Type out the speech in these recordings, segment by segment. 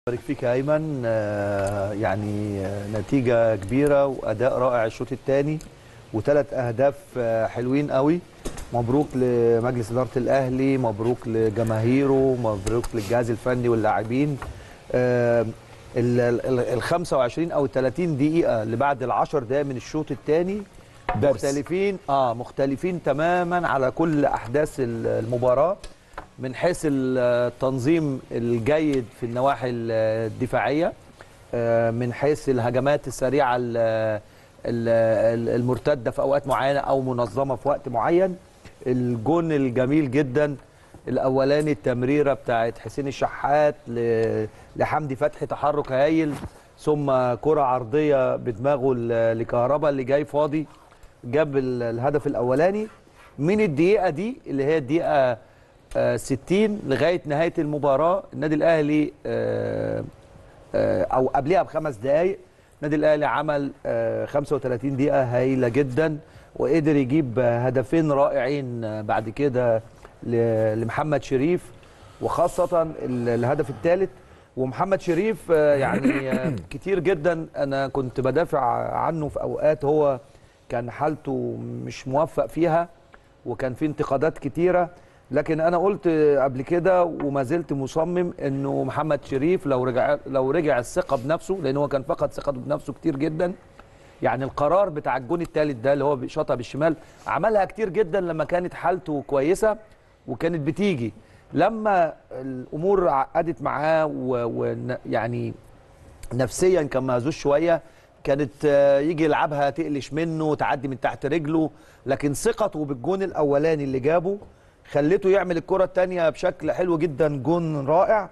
بارك فيك يا ايمن آه، يعني آه، نتيجه كبيره واداء رائع الشوط الثاني وثلاث اهداف آه، حلوين قوي مبروك لمجلس اداره الاهلي مبروك لجماهيره مبروك للجهاز الفني واللاعبين آه، ال ال- ال 25 او ال 30 دقيقه اللي بعد ال 10 دقائق من الشوط الثاني درس. مختلفين اه مختلفين تماما على كل احداث ال- المباراه من حيث التنظيم الجيد في النواحي الدفاعيه آه، من حيث الهجمات السريعه ال- ال- المرتده في اوقات معينه او منظمه في وقت معين الجون الجميل جدا الاولاني التمريره بتاعت حسين الشحات ل- لحمدي فتحي تحرك هايل ثم كره عرضيه بدماغه ل- لكهربا اللي جاي فاضي جاب ال- الهدف الاولاني من الدقيقه دي اللي هي الدقيقه آه، 60 لغايه نهايه المباراه النادي الاهلي آه، آه، او قبلها بخمس دقائق النادي الاهلي عمل آه، 35 دقيقه هايله جدا وقدر يجيب آه، هدفين رائعين آه، بعد كده ل- لمحمد شريف وخاصه ال- الهدف الثالث ومحمد شريف آه، يعني آه، كتير جدا انا كنت بدافع عنه في اوقات هو كان حالته مش موفق فيها وكان في انتقادات كتيره لكن انا قلت قبل كده وما زلت مصمم انه محمد شريف لو رجع لو رجع الثقه بنفسه لان هو كان فقد ثقته بنفسه كتير جدا يعني القرار بتاع الجون الثالث ده اللي هو شاطها بالشمال عملها كتير جدا لما كانت حالته كويسه وكانت بتيجي لما الامور عقدت معاه ويعني نفسيا كان مهزوز شويه كانت آه، يجي يلعبها تقلش منه تعدي من تحت رجله لكن ثقته بالجون الاولاني اللي جابه خلته يعمل الكره الثانيه بشكل حلو جدا جون رائع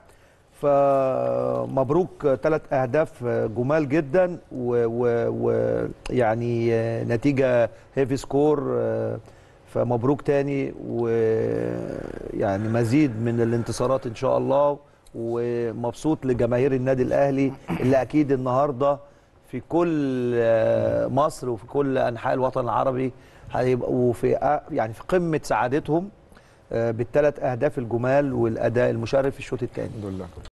فمبروك ثلاث اهداف جمال جدا ويعني نتيجه هيفي سكور آه، فمبروك تاني ويعني مزيد من الانتصارات ان شاء الله ومبسوط لجماهير النادي الاهلي اللي اكيد النهارده في كل آه، مصر وفي كل انحاء الوطن العربي هيبقوا في أ- يعني في قمه سعادتهم آه، بالثلاث اهداف الجمال والاداء المشرف في الشوط الثاني الحمد لله